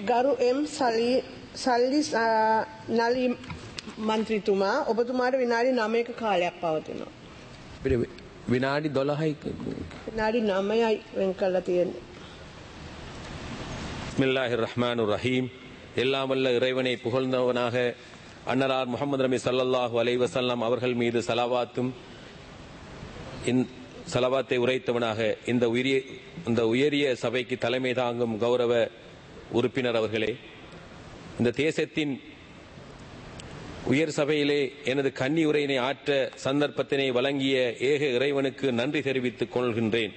ගරු එම් සලි සල්ලි අ, නලි මන්ත්‍රීතුමා ඔබතුමාට විනාඩි නමයක කාලයක් පවතිනවා. අපිට විනාඩි 12යි විනාඩි නමයයි වෙන් කල්ලා තියෙන්නේ. பிஸ்மில்லாஹிர் ரஹ்மானுர் ரஹீம் எல்லாம் வல்ல இறைவனை புகழ்ந்தவனாக அன்னரார் முகமது நபி ஸல்லல்லாஹு அலைஹி வஸல்லம் அவர்கள் மீது சலவாத்தும் இந் சலவாத்தை உரைத்தவனாக இந்த உயரிய இந்த உயரிய சபைக்கு தலைமை தாங்கும் கௌரவ உறுப்பினர் அவர்களே இந்த தேசத்தின் உயர் சபையிலே எனது கன்னி உரையினை ஆற்ற சந்தர்ப்பத்தினை வழங்கிய ஏக இறைவனுக்கு நன்றி தெரிவித்துக் கொள்கின்றேன்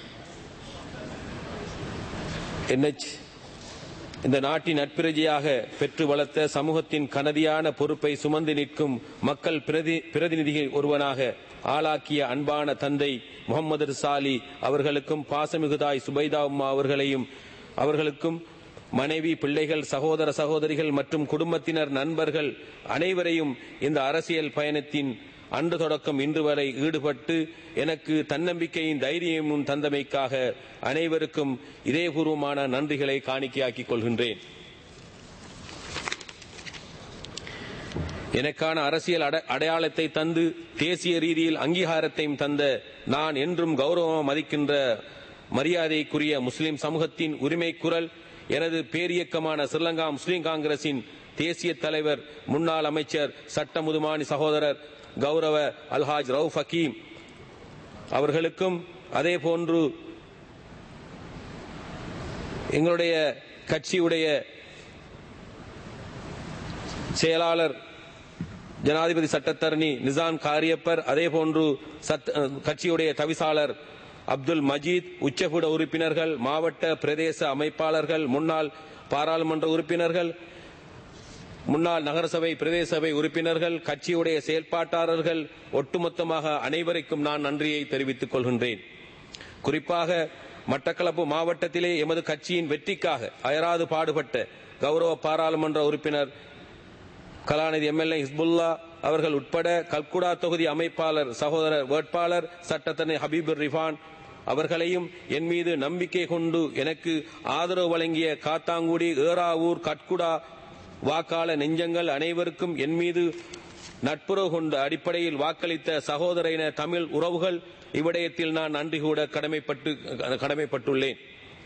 என்எச் இந்த நாட்டின் நட்பிரஜையாக பெற்று வளர்த்த சமூகத்தின் கனதியான பொறுப்பை சுமந்து நிற்கும் மக்கள் பிரதி பிரதிநிதிகள் ஒருவனாக ஆளாக்கிய அன்பான தந்தை முகமது சாலி அவர்களுக்கும் பாசமிகுதாய் சுபைதா உம்மா அவர்களையும் அவர்களுக்கும் மனைவி பிள்ளைகள் சகோதர சகோதரிகள் மற்றும் குடும்பத்தினர் நண்பர்கள் அனைவரையும் இந்த அரசியல் பயணத்தின் அன்று தொடக்கம் இன்று வரை ஈடுபட்டு எனக்கு தன்னம்பிக்கையின் தைரியமும் தந்தமைக்காக அனைவருக்கும் இதயபூர்வமான நன்றிகளை காணிக்கையாக்கிக் கொள்கின்றேன் எனக்கான அரசியல் அட- அடையாளத்தை தந்து தேசிய ரீதியில் அங்கீகாரத்தையும் தந்த நான் என்றும் கௌரவம் மதிக்கின்ற மரியாதைக்குரிய முஸ்லிம் சமூகத்தின் உரிமை குரல் எனது பேரியக்கமான ஸ்ரீலங்கா முஸ்லிம் காங்கிரசின் தேசிய தலைவர் முன்னாள் அமைச்சர் சட்ட முதுமானி சகோதரர் கௌரவ அல்ஹாஜ் ரவுஃப் ஹக்கீம் அவர்களுக்கும் அதே போன்று எங்களுடைய கட்சியுடைய செயலாளர் ஜனாதிபதி சட்டத்தரணி நிசாம் காரியப்பர் அதே போன்று சத் கட்சியுடைய தவிசாளர் அப்துல் மஜீத் உச்சகுட உறுப்பினர்கள் மாவட்ட பிரதேச அமைப்பாளர்கள் முன்னாள் பாராளுமன்ற உறுப்பினர்கள் முன்னாள் நகரசபை பிரதேச சபை உறுப்பினர்கள் கட்சியுடைய செயல்பாட்டாளர்கள் ஒட்டுமொத்தமாக அனைவருக்கும் நான் நன்றியை தெரிவித்துக் கொள்கின்றேன் குறிப்பாக மட்டக்களப்பு மாவட்டத்திலே எமது கட்சியின் வெற்றிக்காக அயராது பாடுபட்ட கௌரவ பாராளுமன்ற உறுப்பினர் கலாநிதி எம்எல்ஏ ஹிஸ்புல்லா அவர்கள் உட்பட கல்குடா தொகுதி அமைப்பாளர் சகோதரர் வேட்பாளர் சட்டத்தனை ஹபீபுர் ரிஃபான் அவர்களையும் என் மீது நம்பிக்கை கொண்டு எனக்கு ஆதரவு வழங்கிய காத்தாங்குடி ஏறாவூர் கட்குடா வாக்காள நெஞ்சங்கள் அனைவருக்கும் என் மீது நட்புறவு கொண்ட அடிப்படையில் வாக்களித்த சகோதர இன தமிழ் உறவுகள் இவ்விடயத்தில் நான் நன்றி கூட கடமைப்பட்டு கடமைப்பட்டுள்ளேன்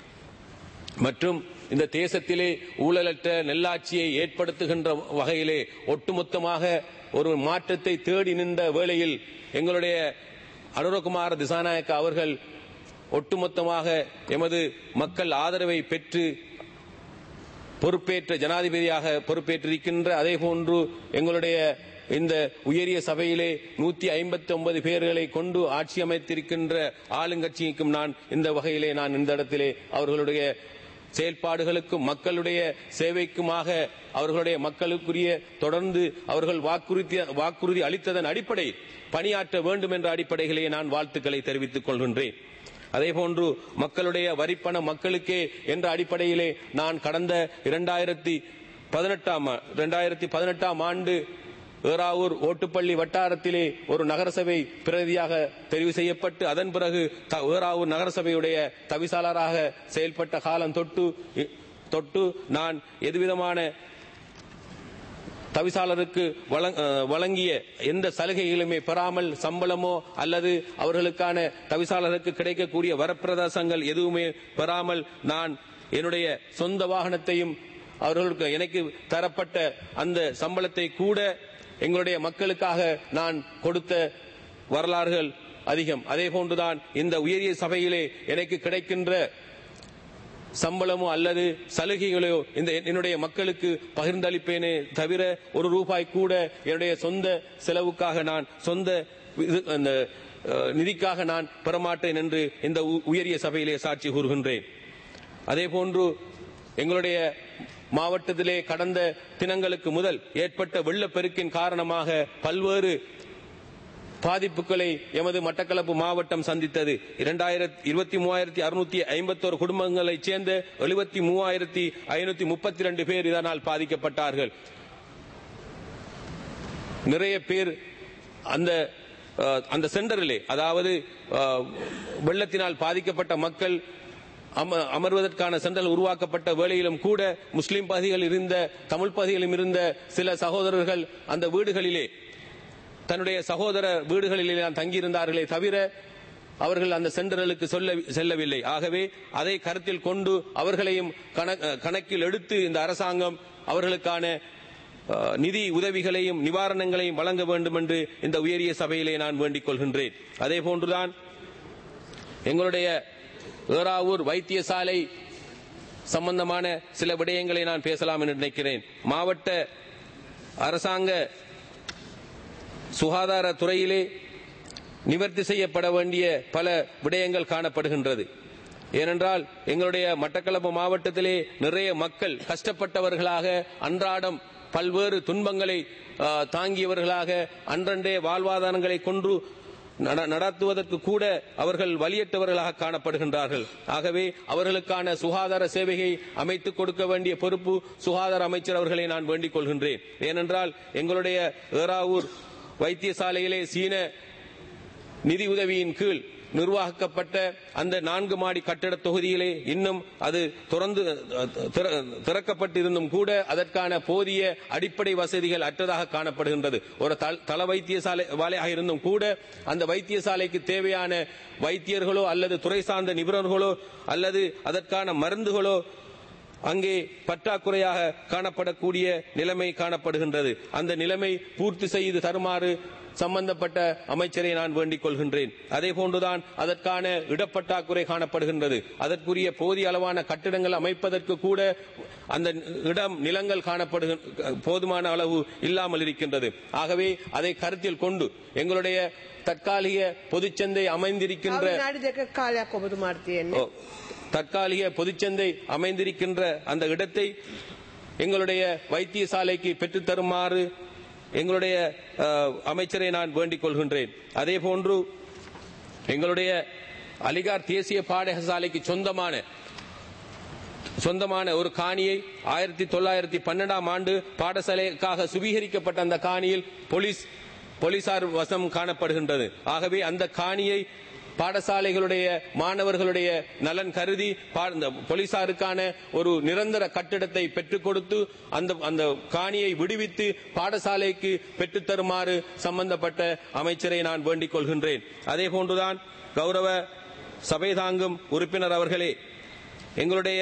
மற்றும் இந்த தேசத்திலே ஊழலற்ற நெல்லாட்சியை ஏற்படுத்துகின்ற வகையிலே ஒட்டுமொத்தமாக ஒரு மாற்றத்தை தேடி நின்ற வேளையில் எங்களுடைய அனுரகுமார திசாநாயக்க அவர்கள் ஒட்டுமொத்தமாக எமது மக்கள் ஆதரவை பெற்று பொறுப்பேற்ற ஜனாதிபதியாக பொறுப்பேற்றிருக்கின்ற அதே போன்று எங்களுடைய இந்த உயரிய சபையிலே நூத்தி ஐம்பத்தி ஒன்பது பேர்களை கொண்டு ஆட்சி அமைத்திருக்கின்ற ஆளுங்கட்சிக்கும் நான் இந்த வகையிலே நான் இந்த இடத்திலே அவர்களுடைய செயல்பாடுகளுக்கும் மக்களுடைய சேவைக்குமாக அவர்களுடைய மக்களுக்குரிய தொடர்ந்து அவர்கள் வாக்குறுதி வாக்குறுதி அளித்ததன் அடிப்படையில் பணியாற்ற வேண்டும் என்ற அடிப்படையிலே நான் வாழ்த்துக்களை தெரிவித்துக் கொள்கின்றேன் அதேபோன்று மக்களுடைய வரிப்பணம் மக்களுக்கே என்ற அடிப்படையிலே நான் கடந்த இரண்டாயிரத்தி பதினெட்டாம் இரண்டாயிரத்தி பதினெட்டாம் ஆண்டு ஏறாவூர் ஓட்டுப்பள்ளி வட்டாரத்திலே ஒரு நகரசபை பிரதியாக தெரிவு செய்யப்பட்டு அதன் பிறகு த- ஏறாவூர் நகரசபையுடைய தவிசாளராக செயல்பட்ட காலம் தொட்டு தொட்டு நான் எதுவிதமான தவிசாளருக்கு வழங்- அஹ் வழங்கிய எந்த சலுகைகளுமே பெறாமல் சம்பளமோ அல்லது அவர்களுக்கான தவிசாளருக்கு கிடைக்கக்கூடிய வரப்பிரதாசங்கள் எதுவுமே பெறாமல் நான் என்னுடைய சொந்த வாகனத்தையும் அவர்களுக்கு எனக்கு தரப்பட்ட அந்த சம்பளத்தை கூட எங்களுடைய மக்களுக்காக நான் கொடுத்த வரலாறுகள் அதிகம் அதே போன்றுதான் இந்த உயரிய சபையிலே எனக்கு கிடைக்கின்ற சம்பளமோ அல்லது சலுகைகளோ இந்த என்னுடைய மக்களுக்கு பகிர்ந்தளிப்பேனே தவிர ஒரு ரூபாய் கூட என்னுடைய சொந்த செலவுக்காக நான் சொந்த இது- அந்த அஹ், நிதிக்காக நான் பெறமாட்டேன் என்று இந்த உ- உயரிய சபையிலே சாட்சி கூறுகின்றேன் அதே போன்று எங்களுடைய மாவட்டத்திலே கடந்த தினங்களுக்கு முதல் ஏற்பட்ட வெள்ளப்பெருக்கின் காரணமாக பல்வேறு பாதிப்புகளை எமது மட்டக்களப்பு மாவட்டம் சந்தித்தது இரண்டாயிரத்தி இருபத்தி மூவாயிரத்தி அறுநூத்தி ஐம்பத்தோரு குடும்பங்களைச் சேர்ந்த எழுபத்தி மூவாயிரத்தி ஐநூத்தி முப்பத்தி ரெண்டு பேர் இதனால் பாதிக்கப்பட்டார்கள் நிறைய பேர் அந்த அஹ், அந்த சென்டரிலே அதாவது அஹ், வெள்ளத்தினால் பாதிக்கப்பட்ட மக்கள் அம- அமர்வதற்கான சென்றல் உருவாக்கப்பட்ட வேளையிலும் கூட முஸ்லிம் பகுதிகள் இருந்த தமிழ் பகுதிகளிலும் இருந்த சில சகோதரர்கள் அந்த வீடுகளிலே தன்னுடைய சகோதர வீடுகளிலே தான் தங்கியிருந்தார்களே தவிர அவர்கள் அந்த சென்டர்களுக்கு சொல்ல செல்லவில்லை ஆகவே அதை கருத்தில் கொண்டு அவர்களையும் கண- கணக்கில் எடுத்து இந்த அரசாங்கம் அவர்களுக்கான அஹ், நிதி உதவிகளையும் நிவாரணங்களையும் வழங்க வேண்டும் என்று இந்த உயரிய சபையிலே நான் வேண்டிக் கொள்கின்றேன் அதே போன்றுதான் எங்களுடைய ஏறாவூர் வைத்தியசாலை சம்பந்தமான சில விடயங்களை நான் பேசலாம் என்று நினைக்கிறேன் மாவட்ட அரசாங்க சுகாதார துறையிலே நிவர்த்தி செய்யப்பட வேண்டிய பல விடயங்கள் காணப்படுகின்றது ஏனென்றால் எங்களுடைய மட்டக்களப்பு மாவட்டத்திலே நிறைய மக்கள் கஷ்டப்பட்டவர்களாக அன்றாடம் பல்வேறு துன்பங்களை ஆ, தாங்கியவர்களாக அன்றன்றே வாழ்வாதாரங்களை கொன்று நட- நடத்துவதற்கு கூட அவர்கள் வலியற்றவர்களாக காணப்படுகின்றார்கள் ஆகவே அவர்களுக்கான சுகாதார சேவையை அமைத்துக் கொடுக்க வேண்டிய பொறுப்பு சுகாதார அமைச்சர் அவர்களை நான் வேண்டிக் கொள்கின்றேன் ஏனென்றால் எங்களுடைய ஏறாவூர் வைத்தியசாலையிலே சீன நிதி உதவியின் கீழ் நிர்வாகிக்கப்பட்ட அந்த நான்கு மாடி கட்டட தொகுதியிலே இன்னும் அது திறந்து திற- திறக்கப்பட்டிருந்தும் கூட அதற்கான போதிய அடிப்படை வசதிகள் அற்றதாக காணப்படுகின்றது ஒரு தல்- தள வைத்தியசாலை வாலையாக இருந்தும் கூட அந்த வைத்தியசாலைக்கு தேவையான வைத்தியர்களோ அல்லது துறை சார்ந்த நிபுணர்களோ அல்லது அதற்கான மருந்துகளோ அங்கே பற்றாக்குறையாக காணப்படக்கூடிய நிலைமை காணப்படுகின்றது அந்த நிலைமை பூர்த்தி செய்து தருமாறு சம்பந்தப்பட்ட அமைச்சரை நான் வேண்டிக் கொள்கின்றேன் அதே போன்றுதான் அதற்கான இடப்பற்றாக்குறை காணப்படுகின்றது அதற்குரிய போதிய அளவான கட்டிடங்கள் அமைப்பதற்கு கூட அந்த இடம் நிலங்கள் காணப்படுகிற போதுமான அளவு இல்லாமல் இருக்கின்றது ஆகவே அதை கருத்தில் கொண்டு எங்களுடைய தற்காலிக பொதுச்சந்தை அமைந்திருக்கின்ற විනාඩි දෙක කාලයක් ඔබතුමාට තියෙන්නේ. ஓ, தற்காலிக பொதுச்சந்தை அமைந்திருக்கின்ற அந்த இடத்தை எங்களுடைய வைத்தியசாலைக்கு பெற்றுத் தருமாறு எங்களுடைய அஹ், அமைச்சரை நான் வேண்டிக் கொள்கின்றேன் அதே போன்று எங்களுடைய அலிகார் தேசிய பாடசாலைக்கு சொந்தமான சொந்தமான ஒரு காணியை ஆயிரத்தி தொள்ளாயிரத்தி பன்னெண்டாம் ஆண்டு பாடசாலைக்காக சுவீகரிக்கப்பட்ட அந்த காணியில் போலீஸ் போலீசார் வசம் காணப்படுகின்றது ஆகவே அந்த காணியை பாடசாலைகளுடைய மாணவர்களுடைய நலன் கருதி பா- இந்த போலீசாருக்கான ஒரு நிரந்தர கட்டிடத்தை பெற்றுக் கொடுத்து அந்த அந்த காணியை விடுவித்து பாடசாலைக்கு பெற்றுத் தருமாறு சம்பந்தப்பட்ட அமைச்சரை நான் வேண்டிக் கொள்கின்றேன் அதே போன்றுதான் கௌரவ சபை தாங்கும் உறுப்பினர் அவர்களே எங்களுடைய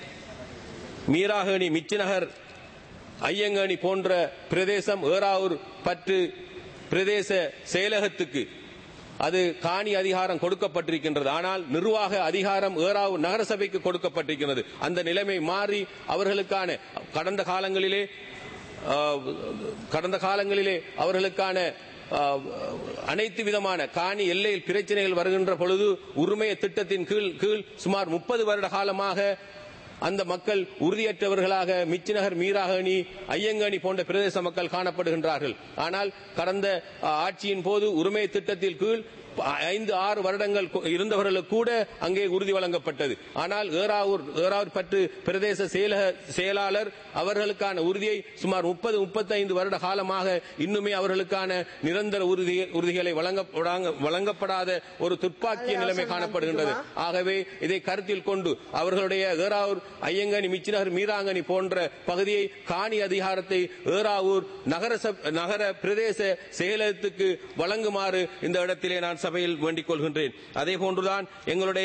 மீராகணி மிச்சிநகர் ஐயங்கணி போன்ற பிரதேசம் ஏறாவூர் பற்று பிரதேச செயலகத்துக்கு அது காணி அதிகாரம் கொடுக்கப்பட்டிருக்கின்றது ஆனால் நிர்வாக அதிகாரம் ஏறாவூர் நகரசபைக்கு கொடுக்கப்பட்டிருக்கிறது அந்த நிலைமை மாறி அவர்களுக்கான கடந்த காலங்களிலே ஆஹ், கடந்த காலங்களிலே அவர்களுக்கான ஆஹ், அனைத்து விதமான காணி எல்லையில் பிரச்சனைகள் வருகின்ற பொழுது உரிமைய திட்டத்தின் கீழ் கீழ் சுமார் முப்பது வருட காலமாக அந்த மக்கள் உறுதியற்றவர்களாக மிச்சிநகர் மீராகணி ஐயங்கணி போன்ற பிரதேச மக்கள் காணப்படுகின்றார்கள் ஆனால் கடந்த ஆ, ஆட்சியின் போது உரிமை திட்டத்தில் கீழ் ப- ஐந்து ஆறு வருடங்கள் கு- இருந்தவர்களுக்கு கூட அங்கே உறுதி வழங்கப்பட்டது ஆனால் ஏறாவூர் ஏறாவூர் பற்று பிரதேச செயலக செயலாளர் அவர்களுக்கான உறுதியை சுமார் முப்பது முப்பத்தைந்து வருட காலமாக இன்னுமே அவர்களுக்கான நிரந்தர உறுதி உறுதிகளை வழங்க வழங்க- வழங்கப்படாத ஒரு துப்பாக்கிய நிலைமை காணப்படுகின்றது ஆகவே இதை கருத்தில் கொண்டு அவர்களுடைய ஏறாவூர் ஐயங்கனி மிச்சிநகர் மீராங்கனி போன்ற பகுதியை காணி அதிகாரத்தை ஏறாவூர் நகர சப்- நகர பிரதேச செயலகத்துக்கு வழங்குமாறு இந்த இடத்திலே நான் சபையில் வேண்டிக் கொள்கின்றேன் அதே போன்றுதான் எங்களுடைய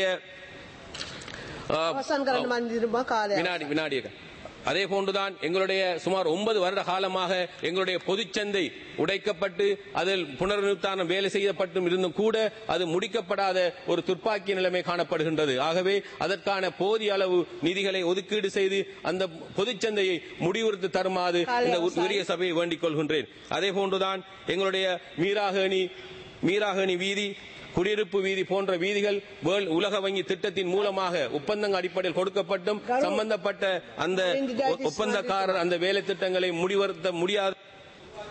ஆ, අවසන් කරන්න මන්දිරම කාලයක්. வினாடி வினாடி அதே போன்றுதான் எங்களுடைய சுமார் ஒன்பது வருட காலமாக எங்களுடைய பொதுச்சந்தை உடைக்கப்பட்டு அதில் புனர்நிறுத்தானம் வேலை செய்யப்பட்டும் இருந்தும் கூட அது முடிக்கப்படாத ஒரு துப்பாக்கி நிலைமை காணப்படுகின்றது ஆகவே அதற்கான போதிய அளவு நிதிகளை ஒதுக்கீடு செய்து அந்த பொதுச்சந்தையை முடிவுறுத்தி தருமாறு இந்த உரிய சபையை வேண்டிக் கொள்கின்றேன் அதே போன்றுதான் எங்களுடைய மீராகணி மீராகணி வீதி குடியிருப்பு வீதி போன்ற வீதிகள் வேர்ல்ட் உலக வங்கி திட்டத்தின் மூலமாக ஒப்பந்தங்க அடிப்படையில் கொடுக்கப்பட்டும் சம்பந்தப்பட்ட அந்த ஒ- ஒப்பந்தக்காரர் அந்த வேலை திட்டங்களை முடிவறுத்த முடியாத